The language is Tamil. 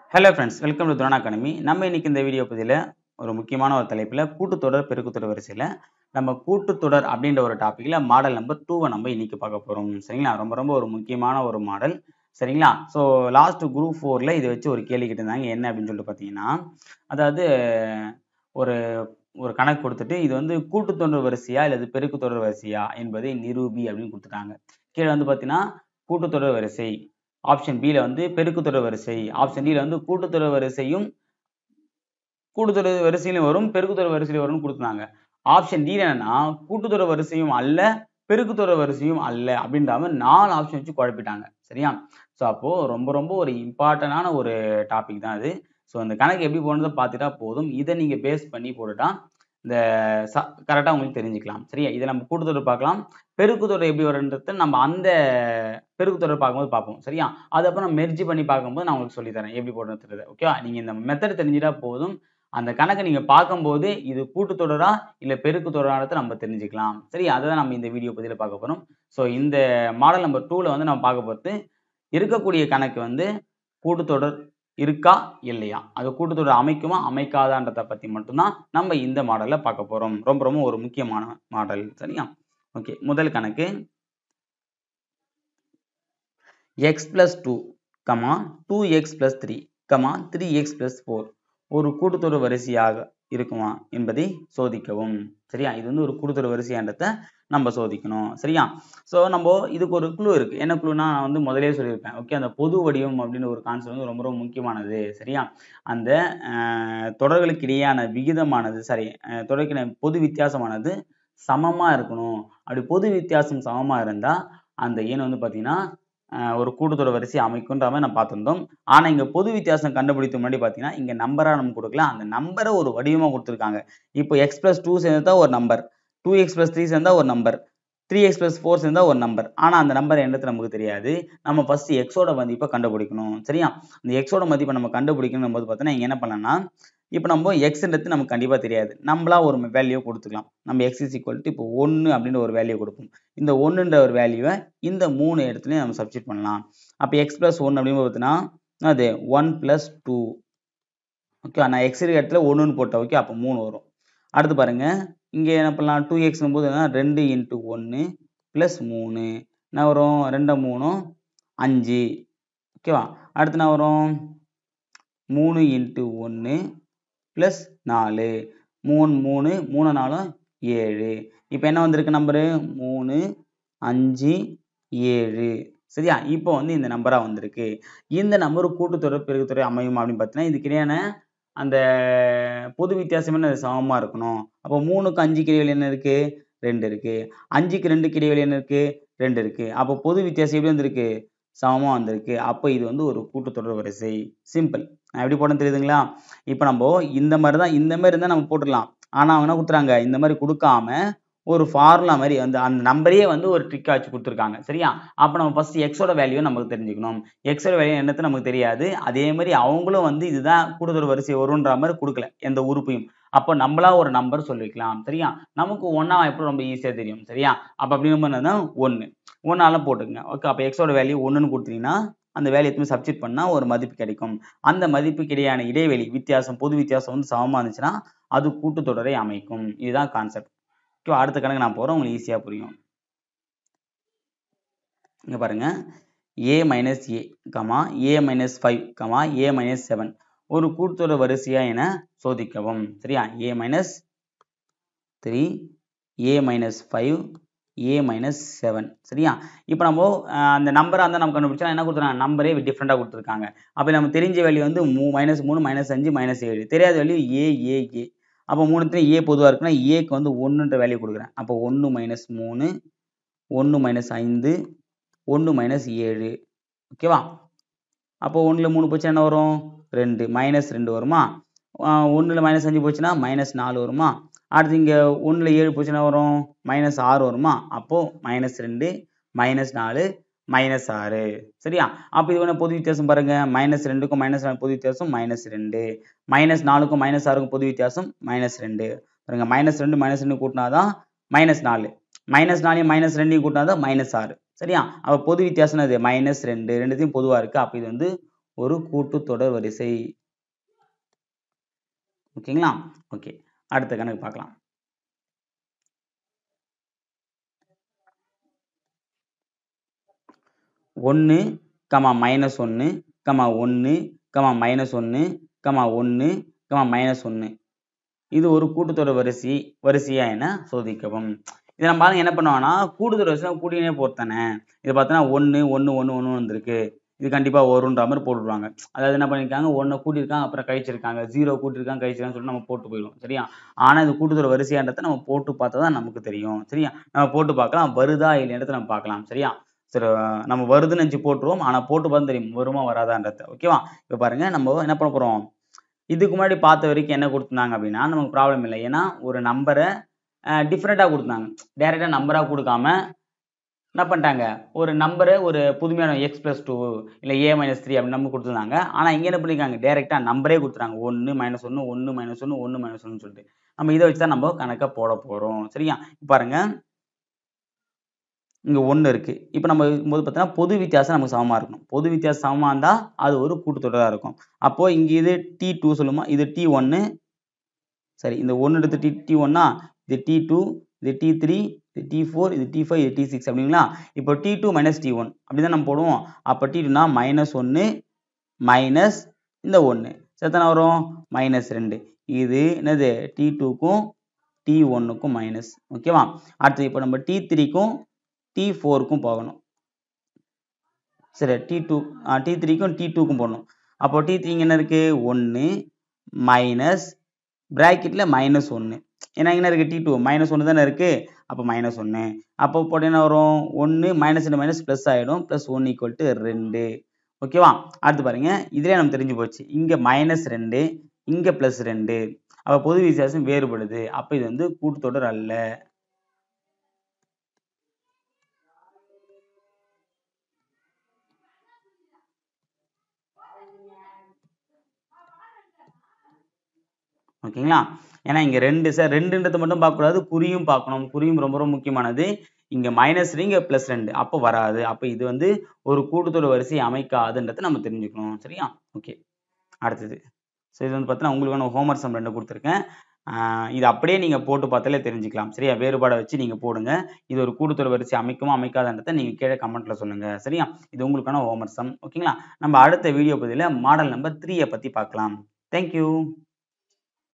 hello friends welcome to Thuran academy நம்ம இன்னைக்கு இந்த வீடியோ பதிவில் ஒரு முக்கியமான ஒரு தலைப்பில் கூட்டுத்தொடர் பெருக்குத்தொடர் வரிசையில் நம்ம கூட்டுத்தொடர் அப்படின்ற ஒரு டாப்பிக்கில் மாடல் நம்பர் டூவை நம்ம இன்னைக்கு பார்க்க போகிறோம் சரிங்களா ரொம்ப ரொம்ப ஒரு முக்கியமான ஒரு மாடல் சரிங்களா ஸோ லாஸ்ட் குரூப் ஃபோரில் இதை வச்சு ஒரு கேள்வி கேட்டிருந்தாங்க என்ன அப்படின்னு சொல்லிட்டு பார்த்தீங்கன்னா அதாவது ஒரு ஒரு கணக்கு கொடுத்துட்டு இது வந்து கூட்டுத்தொடர் வரிசையா இல்லது பெருக்குத்தொடர் வரிசையா என்பதை நிரூபி அப்படின்னு கொடுத்துட்டாங்க கீழே வந்து பார்த்தீங்கன்னா கூட்டுத்தொடர் வரிசை ஆப்ஷன் பியில் வந்து பெருக்குத்தொடர் வரிசை ஆப்ஷன் டியில் வந்து கூட்டுத்தொடர் வரிசையும் கூட்டுத்தொடர் வரிசையிலும் வரும் பெருக்குத்தொடர் வரிசையிலும் வரும்னு கொடுத்துருந்தாங்க ஆப்ஷன் டி என்னன்னா கூட்டுத்தொடர் வரிசையும் அல்ல பெருக்குத்தொடர் வரிசையும் அல்ல அப்படின்ற மாதிரி நாலு ஆப்ஷன் வச்சு குழப்பிட்டாங்க சரியா ஸோ அப்போ ரொம்ப ரொம்ப ஒரு இம்பார்ட்டண்டான ஒரு டாபிக் தான் அது ஸோ இந்த கணக்கு எப்படி போனதை பார்த்துட்டா போதும் இதை நீங்கள் பேஸ் பண்ணி போட்டுட்டா இந்த கரெக்டாக உங்களுக்கு தெரிஞ்சுக்கலாம் சரியா இதை நம்ம கூட்டுத்தொடர் பார்க்கலாம் பெருக்குத்தொடர் எப்படி வருன்றத நம்ம அந்த பெருக்குத்தொடர் பார்க்கும்போது பார்ப்போம் சரியா அதுக்கப்புறம் நம்ம மெர்ஜி பண்ணி பார்க்கும்போது நான் உங்களுக்கு சொல்லித்தரேன் எப்படி போடுறது ஓகேவா நீங்கள் இந்த மெத்தட் தெரிஞ்சிட்டா போதும் அந்த கணக்கை நீங்கள் பார்க்கும்போது இது கூட்டுத்தொடரா இல்லை பெருக்குத்தொடரானதை நம்ம தெரிஞ்சுக்கலாம் சரி அதை தான் நம்ம இந்த வீடியோ பதிவில் பார்க்க போகிறோம் ஸோ இந்த மாடல் நம்பர் டூவில் வந்து நம்ம பார்க்க போகிறது இருக்கக்கூடிய கணக்கு வந்து கூட்டுத்தொடர் இருக்கா இல்லையா அது கூட்டுத்தொடர் அமைக்குமா அமைக்காதான்றதை பற்றி மட்டும்தான் நம்ம இந்த மாடலில் பார்க்க போகிறோம் ரொம்ப ரொம்ப ஒரு முக்கியமான மாடல் சரியா ஓகே முதல் கணக்கு x plus two comma two x plus three comma three x plus four ஒரு கூட்டுத்தொடர் வரிசையாக இருக்குமா என்பதை சோதிக்கவும் சரியா இது வந்து ஒரு கூட்டுத்தொடர் வரிசையான்றத நம்ம சோதிக்கணும் சரியா ஸோ நம்ம இதுக்கு ஒரு குழு இருக்கு என்ன குழுனா நான் வந்து முதலே சொல்லியிருப்பேன் ஓகே அந்த பொது வடிவம் அப்படின்னு ஒரு கான்செப்ட் வந்து ரொம்ப ரொம்ப முக்கியமானது சரியா அந்த தொடர்களுக்கு இடையான விகிதமானது சாரி தொடருக்கு பொது வித்தியாசமானது சமமாக இருக்கணும் அப்படி பொது வித்தியாசம் சமமாக இருந்தால் அந்த எண் வந்து பார்த்தீங்கன்னா ஒரு கூட்டுத்தொடர் வரிசை அமைக்குன்ற மாதிரி நம்ம பார்த்துருந்தோம் ஆனால் இங்கே பொது வித்தியாசம் கண்டுபிடித்த முன்னாடி பார்த்தீங்கன்னா இங்கே நம்பராக நம்ம கொடுக்கல அந்த நம்பரை ஒரு வடிவமாக கொடுத்துருக்காங்க இப்போ எக்ஸ் பிளஸ் டூ சேர்ந்தா ஒரு number two x plus three சேர்ந்தா ஒரு number three x plus four சேர்ந்தா ஒரு நம்பர் ஆனால் அந்த நம்பர் என்னது நமக்கு தெரியாது நம்ம ஃபர்ஸ்ட் எக்ஸோட மதிப்பை கண்டுபிடிக்கணும் சரியா அந்த எக்ஸோட மதிப்பை நம்ம கண்டுபிடிக்கணும் போது பார்த்தீங்கன்னா இங்கே என்ன பண்ணலாம்னா இப்போ நம்ம எக்ஸ்ன்றது நமக்கு கண்டிப்பாக தெரியாது நம்மளா ஒரு வேல்யூ கொடுத்துக்கலாம் நம்ம எக்ஸ் இஸ் ஈக்குவல் டு இப்போ ஒன்று அப்படின்ற ஒரு வேல்யூ கொடுப்போம் இந்த ஒன்றுன்ற ஒரு வேல்யூவை இந்த மூணு இடத்துலையும் நம்ம சப்ஸ்டிட் பண்ணலாம் அப்போ எக்ஸ் ப்ளஸ் ஒன் அப்படின்னு பார்த்தீங்கன்னா அது ஒன் ப்ளஸ் டூ ஓகே நான் எக்ஸ் இருக்க இடத்துல ஒன்றுன்னு போட்டேன் ஓகே அப்போ மூணு வரும் அடுத்து பாருங்க இங்கே என்ன பண்ணலாம் டூ எக்ஸ்னும் போது ரெண்டு இன்ட்டு ஒன்று ப்ளஸ் மூணு என்ன வரும் ரெண்டு மூணும் அஞ்சு ஓகேவா அடுத்து என்ன வரும் மூணு இன்ட்டு ஒன்று ப்ளஸ் நாலு மூணு மூணு மூணு நாலும் ஏழு இப்போ என்ன வந்திருக்கு நம்பரு மூணு அஞ்சு ஏழு சரியா இப்போ வந்து இந்த நம்பராக வந்திருக்கு இந்த நம்பர் கூட்டுத்தொடர் பெருக்குத்தொடர் அமையும் அப்படின்னு பார்த்தீங்கன்னா இதுக்கிடையான அந்த பொது வித்தியாசம் என்ன சமமாக இருக்கணும் அப்போ மூணுக்கு அஞ்சுக்கு இடைவெளி என்ன இருக்கு ரெண்டு இருக்கு அஞ்சுக்கு ரெண்டுக்கு இடைவெளி என்ன இருக்கு ரெண்டு இருக்கு அப்போ பொது வித்தியாசம் எப்படி வந்திருக்கு சமமாக வந்திருக்கு அப்போ இது வந்து ஒரு கூட்டுத்தொடர் வரிசை சிம்பிள் நான் எப்படி போட தெரியுதுங்களா இப்போ நம்ம இந்த மாதிரி தான் இந்த மாதிரி இருந்தால் நம்ம போட்டுடலாம் ஆனால் அவங்க என்ன கொடுத்துறாங்க இந்த மாதிரி கொடுக்காம ஒரு ஃபார்முலா மாதிரி வந்து அந்த நம்பரே வந்து ஒரு ட்ரிக்கா வச்சு கொடுத்துருக்காங்க சரியா அப்போ நம்ம ஃபர்ஸ்ட் எக்ஸோட வேல்யூ நமக்கு தெரிஞ்சுக்கணும் எக்ஸோட வேல்யூ என்னத்து நமக்கு தெரியாது அதே மாதிரி அவங்களும் வந்து இதுதான் கூடுதல் வரிசை வரும்ன்ற மாதிரி கொடுக்கல எந்த உறுப்பையும் அப்போ நம்மளா ஒரு நம்பர் சொல்லிக்கலாம் சரியா நமக்கு ஒன்றா எப்படி ரொம்ப ஈஸியாக தெரியும் சரியா அப்போ அப்படி நம்ம ஒன்று ஒன்றால போட்டுங்க ஓகே அப்போ எக்ஸோட வேல்யூ ஒன்றுன்னு கொடுத்தீங்கன்னா அந்த வேல்யூ எத்தனை சப்ஸ்டிட் பண்ணால் ஒரு மதிப்பு கிடைக்கும் அந்த மதிப்புக்கு இடையான இடைவெளி வித்தியாசம் பொது வித்தியாசம் வந்து சமமாக இருந்துச்சுன்னா அது கூட்டுத்தொடரை அமைக்கும் இதுதான் கான்செப்ட் ஓகே அடுத்த கணக்கு நான் போகிறேன் உங்களுக்கு ஈஸியாக புரியும் இங்கே பாருங்க a minus a comma a minus five comma a minus seven ஒரு கூட்டுத்தொடர் வரிசையா என சோதிக்கவும் சரியா a minus three a minus five a minus seven சரியா இப்போ நம்ம அந்த நம்பராக இருந்தால் நம்ம கண்டுபிடிச்சா என்ன கொடுத்துருக்காங்க நம்பரே டிஃப்ரெண்ட்டாக கொடுத்துருக்காங்க அப்போ நம்ம தெரிஞ்ச வேல்யூ வந்து மூ மைனஸ் மூணு மைனஸ் அஞ்சு மைனஸ் ஏழு தெரியாத வேல்யூ ஏ ஏ ஏ அப்போ மூணுத்துலையும் ஏ பொதுவாக இருக்குன்னா ஏக்கு வந்து ஒன்றுன்ற வேல்யூ கொடுக்குறேன் அப்போ ஒன்று மைனஸ் மூணு ஒன்று மைனஸ் ஐந்து ஒன்று மைனஸ் ஏழு ஓகேவா அப்போ ஒன்றில் மூணு போச்சு என்ன வரும் ரெண்டு மைனஸ் ரெண்டு வருமா ஒன்றில் மைனஸ் அஞ்சு போச்சுன்னா மைனஸ் நாலு வருமா அடுத்து இங்கே ஒன்றில் ஏழு போச்சுன்னா வரும் மைனஸ் ஆறு வருமா அப்போது மைனஸ் ரெண்டு மைனஸ் நாலு மைனஸ் ஆறு சரியா அப்போ இது பொது வித்தியாசம் பாருங்க மைனஸ் ரெண்டுக்கும் மைனஸ் நாலு பொது வித்தியாசம் மைனஸ் ரெண்டு மைனஸ் நாலுக்கும் மைனஸ் ஆறுக்கும் பொது வித்தியாசம் மைனஸ் ரெண்டு பாருங்க மைனஸ் ரெண்டு மைனஸ் ரெண்டு கூட்டினாதான் மைனஸ் நாலு மைனஸ் நாலையும் மைனஸ் ரெண்டையும் கூட்டினாதான் மைனஸ் ஆறு சரியா அப்போ பொது வித்தியாசம் அது மைனஸ் ரெண்டு ரெண்டுத்தையும் பொதுவாக இருக்குது அப்போ இது வந்து ஒரு கூட்டுத்தொடர் வரிசை ஓகேங்களா ஓகே அடுத்த கணக்கு பார்க்கலாம் ஒன்று கமா மைனஸ் ஒன்று கமா ஒன்று கமா மைனஸ் ஒன்று கமா ஒன்று கமா மைனஸ் ஒன்று இது ஒரு கூட்டுத்தொடர் வரிசை வரிசையா என சோதிக்கவும் இதை நம்ம பாருங்க என்ன பண்ணுவாங்கன்னா கூட்டுத்தொடர் வரிசை கூட்டினே போர்த்தானே இது பார்த்தோன்னா ஒன்று ஒன்று ஒன்று ஒன்று வந்திருக்கு இது கண்டிப்பாக வரும்ன்ற மாதிரி போட்டுருவாங்க அதாவது என்ன பண்ணியிருக்காங்க ஒன்றை கூட்டியிருக்காங்க அப்புறம் கழிச்சிருக்காங்க ஜீரோ கூட்டியிருக்காங்க கழிச்சிருக்காங்க சொல்லிட்டு நம்ம போட்டு போயிடும் சரியா ஆனால் இது கூட்டுத்தொடர் வரிசையான்றதை நம்ம போட்டு பார்த்தா தான் நமக்கு தெரியும் சரியா நம்ம போட்டு பார்க்கலாம் வருதா இல்லைன்றதை நம்ம பார்க்கலாம் சரியா சரி நம்ம வருதுன்னு நினச்சி போட்டுருவோம் ஆனால் போட்டு பார்த்து தெரியும் வருமா வராதான்றது ஓகேவா இப்போ பாருங்க நம்ம என்ன பண்ண போகிறோம் இதுக்கு முன்னாடி பார்த்த வரைக்கும் என்ன கொடுத்துருந்தாங்க அப்படின்னா நமக்கு ப்ராப்ளம் இல்லை ஏன்னா ஒரு நம்பரை டிஃப்ரெண்ட்டாக கொடுத்தாங்க டேரெக்டாக நம்பராக கொடுக்காம என்ன பண்ணிட்டாங்க ஒரு நம்பரை ஒரு புதுமையான எக்ஸ் ப்ளஸ் டூ இல்லை ஏ மைனஸ் த்ரீ அப்படின்னு நம்ம கொடுத்துருந்தாங்க ஆனால் இங்கே என்ன பண்ணியிருக்காங்க டேரெக்டாக நம்பரே கொடுத்துறாங்க ஒன்று மைனஸ் ஒன்று ஒன்று மைனஸ் ஒன்று ஒன்று மைனஸ் ஒன்று சொல்லிட்டு நம்ம இதை வச்சு தான் நம்ம கணக்கை போட போகிறோம் சரியா பாருங்க இங்கே ஒன்று இருக்குது இப்போ நம்ம இருக்கும்போது பார்த்தீங்கன்னா பொது வித்தியாசம் நமக்கு சமமாக இருக்கணும் பொது வித்தியாசம் சமமாக இருந்தால் அது ஒரு கூட்டுத்தொடராக இருக்கும் அப்போது இங்கே இது டி டூ சொல்லுமா இது டி ஒன்று சரி இந்த ஒன்று எடுத்து டி டி ஒன்னா இது டி டூ இது டி த்ரீ இது டி ஃபோர் இது டி ஃபைவ் இது டி சிக்ஸ் அப்படிங்களா இப்போ t two minus t one அப்படி தான் நம்ம போடுவோம் அப்போ டி டூனா மைனஸ் ஒன்று மைனஸ் இந்த ஒன்று எத்தனை வரும் மைனஸ் ரெண்டு இது என்னது டி டூக்கும் டி ஒன்னுக்கும் மைனஸ் ஓகேவா அடுத்து இப்போ நம்ம டி த்ரீக்கும் டி ஃபோருக்கும் போகணும் சரி டி டூ டி த்ரீக்கும் டி டூக்கும் போடணும் அப்போ டி த்ரீங்க என்ன இருக்கு ஒன்று மைனஸ் ப்ராக்கெட்டில் மைனஸ் ஒன்று ஏன்னா என்ன இருக்குது டி டூ மைனஸ் ஒன்று தானே இருக்குது அப்போ மைனஸ் ஒன்று அப்போ போட்டு என்ன வரும் ஒன்று மைனஸ் ரெண்டு மைனஸ் ப்ளஸ் ஆகிடும் ப்ளஸ் ஒன் ஈக்குவல் டு ரெண்டு ஓகேவா அடுத்து பாருங்க இதுலேயே நம்ம தெரிஞ்சு போச்சு இங்கே மைனஸ் ரெண்டு இங்கே ப்ளஸ் ரெண்டு அப்போ பொது வித்தியாசம் வேறுபடுது அப்போ இது வந்து கூட்டுத்தொடர் அல்ல ஓகேங்களா ஏன்னா இங்கே ரெண்டு சார் ரெண்டுன்றதை மட்டும் பார்க்கக்கூடாது குறியும் பார்க்கணும் குறியும் ரொம்ப ரொம்ப முக்கியமானது இங்கே மைனஸ் இங்கே ப்ளஸ் ரெண்டு அப்போ வராது அப்போ இது வந்து ஒரு கூட்டுத்தொடர் வரிசை அமைக்காதுன்றதை நம்ம தெரிஞ்சுக்கணும் சரியா ஓகே அடுத்தது ஸோ இது வந்து பார்த்தீங்கன்னா உங்களுக்கான ஹோம்ஒர்க் சம் ரெண்டு கொடுத்துருக்கேன் இது அப்படியே நீங்கள் போட்டு பார்த்தாலே தெரிஞ்சுக்கலாம் சரியா வேறுபாடை வச்சு நீங்கள் போடுங்க இது ஒரு கூட்டுத்தொடர் வரிசை அமைக்குமா அமைக்காதுன்றதை நீங்கள் கீழே கமெண்ட்டில் சொல்லுங்கள் சரியா இது உங்களுக்கான ஹோம்ஒர்க் சம் ஓகேங்களா நம்ம அடுத்த வீடியோ பதிவில் மாடல் நம்பர் த்ரீயை பற்றி பார்க்கலாம் தேங்க்யூ